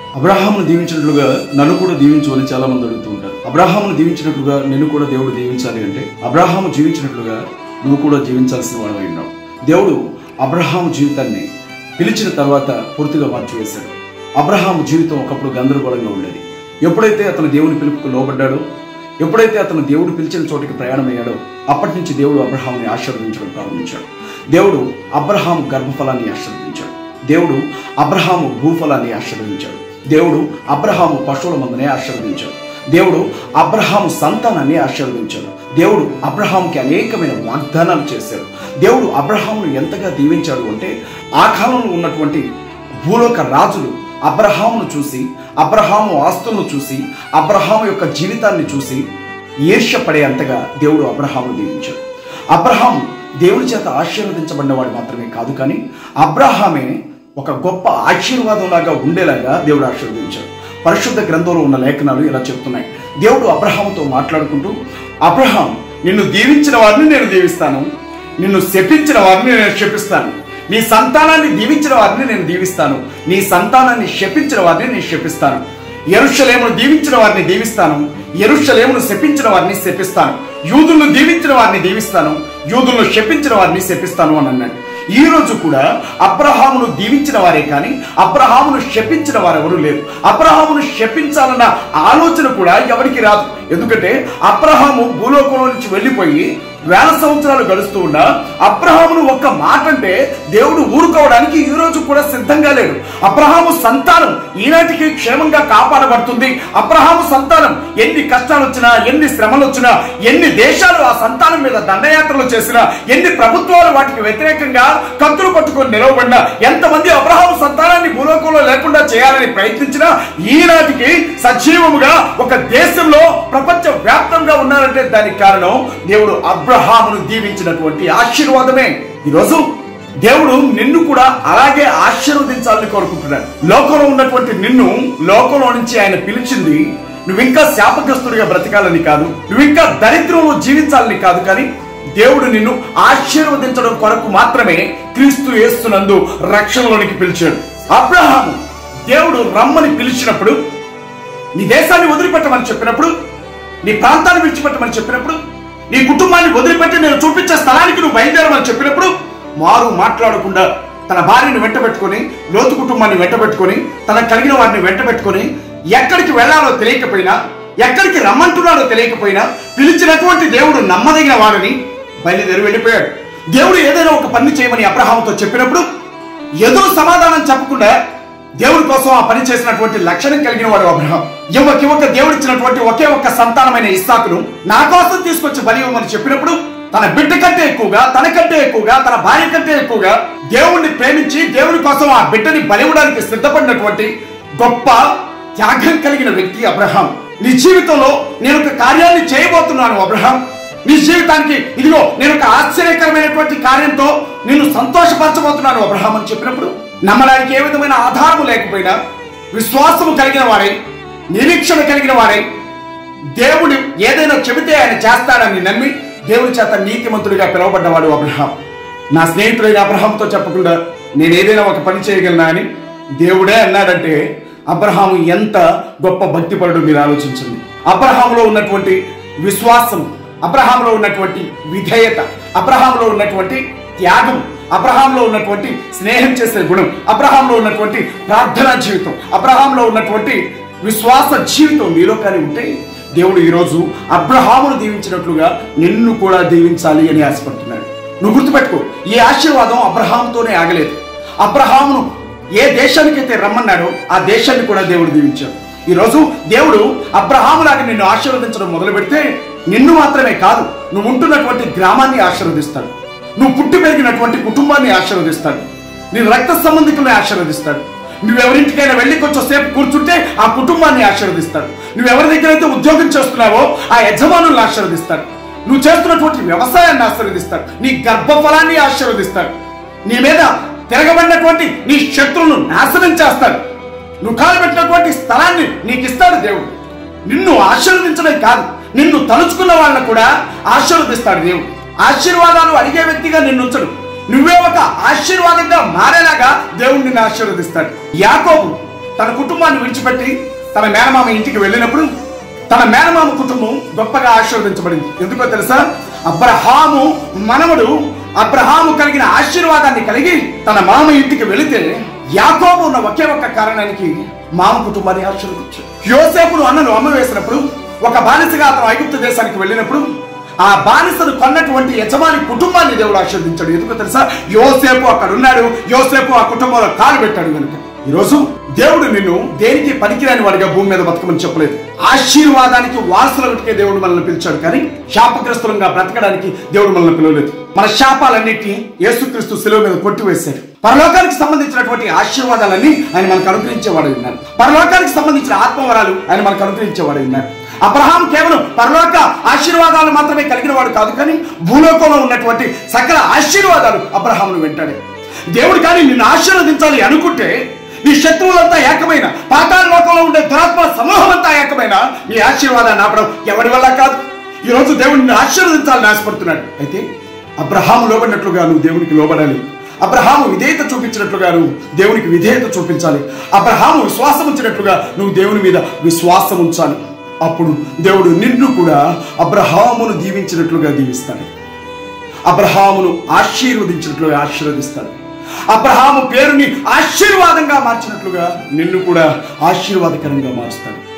అబ్రహామును దీవించినట్లుగా నన్ను కూడా దీవించమని చాలా మంది అడుగుతూ ఉంటారు అబ్రహామును దీవించినట్లుగా నిన్ను కూడా దేవుడు దీవించాలి అంటే అబ్రహాము జీవించినట్లుగా నువ్వు కూడా జీవించాల్సిన వాడు ఉన్నావు దేవుడు అబ్రహాము జీవితాన్ని పిలిచిన తర్వాత పూర్తిగా మార్చివేశాడు అబ్రహాము జీవితం ఒకప్పుడు గందరగోళంగా ఉండేది ఎప్పుడైతే అతను దేవుని పిలుపుకు లోబడ్డాడో ఎప్పుడైతే అతను దేవుడు పిలిచిన చోటికి ప్రయాణమయ్యాడో అప్పటి నుంచి దేవుడు అబ్రహాముని ఆశీర్వదించడం ప్రారంభించాడు దేవుడు అబ్రహాము గర్భఫలాన్ని ఆశీర్వదించాడు దేవుడు అబ్రహాము భూఫలాన్ని ఆశీర్వదించాడు దేవుడు అబ్రహాము పశువుల మందని ఆశీర్వదించాడు దేవుడు అబ్రహాము సంతానాన్ని ఆశీర్వదించాడు దేవుడు అబ్రహాంకి అనేకమైన వాగ్దానాలు చేశాడు దేవుడు అబ్రహామును ఎంతగా దీవించాడు అంటే ఆ కాలంలో ఉన్నటువంటి భూలోక రాజులు అబ్రహామును చూసి అబ్రహాము ఆస్తులను చూసి అబ్రహాము యొక్క జీవితాన్ని చూసి ఈర్ష్యపడే అంతగా దేవుడు అబ్రహామును దీవించాడు అబ్రహాము దేవుని చేత ఆశీర్వదించబడినవాడు మాత్రమే కాదు కానీ అబ్రహామే ఒక గొప్ప ఆశీర్వాదంలాగా ఉండేలాగా దేవుడు ఆశీర్వదించాడు పరిశుద్ధ గ్రంథంలో ఉన్న లేఖనాలు ఇలా చెప్తున్నాయి దేవుడు అబ్రహాముతో మాట్లాడుకుంటూ అబ్రహాం నిన్ను దీవించిన వారిని నేను దీవిస్తాను నిన్ను శపించిన వారిని నేను శపిస్తాను నీ సంతానాన్ని దీవించిన వారిని నేను దీవిస్తాను నీ సంతానాన్ని శపించిన వారిని నేను శపిస్తాను ఎరుషలేమును దీవించిన వారిని దీవిస్తాను ఎరుషలేమును శపించిన వారిని శపిస్తాను యూదులను దీవించిన వారిని దీవిస్తాను యూదులను శపించిన వారిని శపిస్తాను అని అన్నాడు ఈ రోజు కూడా అబ్రహామును దీవించిన వారే కానీ అబ్రహామును శపించిన వారెవరూ లేరు అబ్రహామును శపించాలన్న ఆలోచన కూడా ఎవరికి రాదు ఎందుకంటే అబ్రహాము భూలోకంలో నుంచి వెళ్ళిపోయి వేల సంవత్సరాలు గడుస్తూ ఉన్నా అబ్రహామును ఒక్క మాట అంటే దేవుడు ఊరుకోవడానికి ఈ రోజు కూడా సిద్ధంగా లేడు అబ్రహాము సంతానం ఈనాటికి క్షేమంగా కాపాడబడుతుంది అబ్రహాము సంతానం ఎన్ని కష్టాలు వచ్చినా ఎన్ని శ్రమలు వచ్చినా ఎన్ని దేశాలు ఆ సంతానం మీద దండయాత్రలు చేసినా ఎన్ని ప్రభుత్వాలు వాటికి వ్యతిరేకంగా కత్తులు పట్టుకొని నిలవబడినా ఎంతమంది అబ్రహాము సంతానాన్ని భూలోకంలో లేకుండా చేయాలని ప్రయత్నించినా ఈనాటికి సజీవముగా ఒక దేశంలో ప్రపంచ వ్యాప్తంగా ఉన్నారంటే దానికి కారణం దేవుడు అబ్రహామును దీవించినటువంటి ఆశీర్వాదమే ఈరోజు దేవుడు నిన్ను కూడా అలాగే ఆశీర్వదించాలని కోరుకుంటున్నాడు లోకంలో ఉన్నటువంటి నిన్ను లోకంలో నుంచి ఆయన పిలిచింది నువ్వు ఇంకా శాపగ్రస్తుడిగా బ్రతకాలని కాదు నువ్వు ఇంకా దరిద్రంలో జీవించాలని కాదు కానీ దేవుడు నిన్ను ఆశీర్వదించడం కొరకు మాత్రమే క్రీస్తు యేస్తునందు రక్షణలోనికి పిలిచాడు అబ్రహాము దేవుడు రమ్మని పిలిచినప్పుడు నీ దేశాన్ని వదిలిపెట్టమని చెప్పినప్పుడు నీ ప్రాంతాన్ని విడిచిపెట్టమని చెప్పినప్పుడు నీ కుటుంబాన్ని వదిలిపెట్టి నేను చూపించే స్థలానికి నువ్వు బయలుదేరమని చెప్పినప్పుడు మారు మాట్లాడకుండా తన భార్యను వెంట పెట్టుకొని లోతు కుటుంబాన్ని వెంట పెట్టుకొని తనకు కలిగిన వారిని వెంట పెట్టుకొని ఎక్కడికి వెళ్ళాలో తెలియకపోయినా ఎక్కడికి రమ్మంటున్నాడో తెలియకపోయినా పిలిచినటువంటి దేవుడు నమ్మదగిన వాడని బయలుదేరి వెళ్ళిపోయాడు దేవుడు ఏదైనా ఒక పని చేయమని అబ్రహాముతో చెప్పినప్పుడు ఎదురు సమాధానం చెప్పకుండా దేవుడి కోసం ఆ పని చేసినటువంటి లక్షణం కలిగిన వాడు అబ్రహాం యువకి ఒక దేవుడు ఇచ్చినటువంటి ఒకే ఒక్క సంతానమైన ఇస్సాకును నా కోసం తీసుకొచ్చి బలి ఇవ్వమని చెప్పినప్పుడు తన బిడ్డ కంటే ఎక్కువగా తన కంటే ఎక్కువగా తన భార్య కంటే ఎక్కువగా దేవుణ్ణి ప్రేమించి దేవుని కోసం ఆ బిడ్డని బలివ్వడానికి సిద్ధపడినటువంటి గొప్ప త్యాగం కలిగిన వ్యక్తి అబ్రహాం నీ జీవితంలో నేను ఒక కార్యాన్ని చేయబోతున్నాను అబ్రహాం నీ జీవితానికి ఇదిగో నేను ఒక ఆశ్చర్యకరమైనటువంటి కార్యంతో నిన్ను సంతోషపరచబోతున్నాను అబ్రహాం అని చెప్పినప్పుడు నమ్మడానికి ఏ విధమైన ఆధారము లేకపోయినా విశ్వాసము కలిగిన వారై నిరీక్షణ కలిగిన వారై దేవుడు ఏదైనా చెబితే ఆయన చేస్తాడని నమ్మి దేవుని చేత నీతిమంతుడిగా పిలువబడ్డవాడు అబ్రహాం నా స్నేహితుడైన అబ్రహాంతో చెప్పకుండా నేను ఏదైనా ఒక పని చేయగలనా అని దేవుడే అన్నాడంటే అబ్రహాము ఎంత గొప్ప భక్తిపరుడు మీరు ఆలోచించండి అబ్రహాములో ఉన్నటువంటి విశ్వాసం అబ్రహాంలో ఉన్నటువంటి విధేయత అబ్రహాంలో ఉన్నటువంటి త్యాగం అబ్రహాంలో ఉన్నటువంటి స్నేహం చేసే గుణం అబ్రహాంలో ఉన్నటువంటి ప్రార్థనా జీవితం అబ్రహాంలో ఉన్నటువంటి విశ్వాస జీవితం నీలో కానీ ఉంటే దేవుడు ఈరోజు అబ్రహామును దీవించినట్లుగా నిన్ను కూడా దీవించాలి అని ఆశపడుతున్నాడు నువ్వు గుర్తుపెట్టుకో ఈ ఆశీర్వాదం అబ్రహాంతోనే ఆగలేదు అబ్రహామును ఏ దేశానికైతే రమ్మన్నాడో ఆ దేశాన్ని కూడా దేవుడు దీవించాడు ఈరోజు దేవుడు అబ్రహాములాగా నిన్ను ఆశీర్వదించడం మొదలు పెడితే నిన్ను మాత్రమే కాదు నువ్వు ఉంటున్నటువంటి గ్రామాన్ని ఆశీర్వదిస్తాడు నువ్వు పుట్టి పెరిగినటువంటి కుటుంబాన్ని ఆశీర్వదిస్తాడు నీ రక్త సంబంధికుల్ని ఆశీర్వదిస్తాడు నువ్వెవరింటికైనా వెళ్ళి కొంచెం సేపు కూర్చుంటే ఆ కుటుంబాన్ని ఆశీర్వదిస్తాడు నువ్వెవరి దగ్గర అయితే ఉద్యోగం చేస్తున్నావో ఆ యజమానుల్ని ఆశీర్వదిస్తాడు నువ్వు చేస్తున్నటువంటి వ్యవసాయాన్ని ఆశీర్వదిస్తాడు నీ గర్భఫలాన్ని ఆశీర్వదిస్తాడు నీ మీద తిరగబడినటువంటి నీ శత్రువులను నాశనం చేస్తాడు నువ్వు కాలబెట్టినటువంటి స్థలాన్ని నీకు ఇస్తాడు దేవుడు నిన్ను ఆశీర్వదించడం కాదు నిన్ను తలుచుకున్న వాళ్ళని కూడా ఆశీర్వదిస్తాడు దేవుడు ఆశీర్వాదాలు అడిగే వ్యక్తిగా నిన్ను ఉంచడు నువ్వే ఒక ఆశీర్వాదంగా మారేలాగా దేవుడు నిన్ను ఆశీర్వదిస్తాడు యాకోబు తన కుటుంబాన్ని విడిచిపెట్టి తన మేనమామ ఇంటికి వెళ్ళినప్పుడు తన మేనమామ కుటుంబం గొప్పగా ఆశీర్వదించబడింది ఎందుకో తెలుసా అబ్రహాము మనవడు అబ్రహాము కలిగిన ఆశీర్వాదాన్ని కలిగి తన మామ ఇంటికి వెళితే యాకోబు ఉన్న ఒకే ఒక్క కారణానికి మామ కుటుంబాన్ని ఆశీర్వదించాడు యోసేపును అన్నను అమ్మ వేసినప్పుడు ఒక బానిసగా అతను ఐగుప్తు దేశానికి వెళ్ళినప్పుడు ఆ బానిసను కొన్నటువంటి యజమాని కుటుంబాన్ని దేవుడు ఆశీర్వదించాడు ఎందుకో తెలుసా యోసేపు అక్కడ ఉన్నాడు యోసేపు ఆ కుటుంబంలో కాలు పెట్టాడు కనుక ఈరోజు దేవుడు నిన్ను దేనికి పనికిరాని వాడిగా భూమి మీద బతకమని చెప్పలేదు ఆశీర్వాదానికి వారసులకే దేవుడు మనల్ని పిలిచాడు కానీ శాపగ్రస్తులంగా బ్రతకడానికి దేవుడు మనల్ని పిలవలేదు మన శాపాలన్నిటినీ యేసుక్రీస్తు శిలువ మీద కొట్టివేశాడు పరలోకానికి సంబంధించినటువంటి ఆశీర్వాదాలన్నీ ఆయన మనకు అనుగ్రహించేవాడు ఉన్నారు పరలోకానికి సంబంధించిన ఆత్మవరాలు ఆయన మనకు అనుగ్రహించేవాడు ఉన్నారు అబ్రహాం కేవలం పరలోక ఆశీర్వాదాలు మాత్రమే కలిగిన వాడు కాదు కానీ భూలోకంలో ఉన్నటువంటి సకల ఆశీర్వాదాలు అబ్రహామును వెంటాడే దేవుడు కానీ నిన్ను ఆశీర్వదించాలి అనుకుంటే నీ శత్రువులంతా ఏకమైన పాతాళ లోకంలో ఉండే దురాత్మ సమూహం అంతా ఏకమైన నీ ఆశీర్వాదాన్ని ఆపడం ఎవరి వల్ల కాదు ఈ రోజు దేవుడు నిన్ను ఆశీర్వదించాలని ఆశపడుతున్నాడు అయితే అబ్రహాము లోబడినట్లుగా నువ్వు దేవునికి లోబడాలి అబ్రహాము విధేయత చూపించినట్లుగా నువ్వు దేవునికి విధేయత చూపించాలి అబ్రహాము విశ్వాసం ఉంచినట్లుగా నువ్వు దేవుని మీద విశ్వాసం ఉంచాలి అప్పుడు దేవుడు నిన్ను కూడా అబ్రహామును దీవించినట్లుగా దీవిస్తాడు అబ్రహామును ఆశీర్వదించినట్లుగా ఆశీర్వదిస్తాడు అబ్రహాము పేరుని ఆశీర్వాదంగా మార్చినట్లుగా నిన్ను కూడా ఆశీర్వాదకరంగా మారుస్తాడు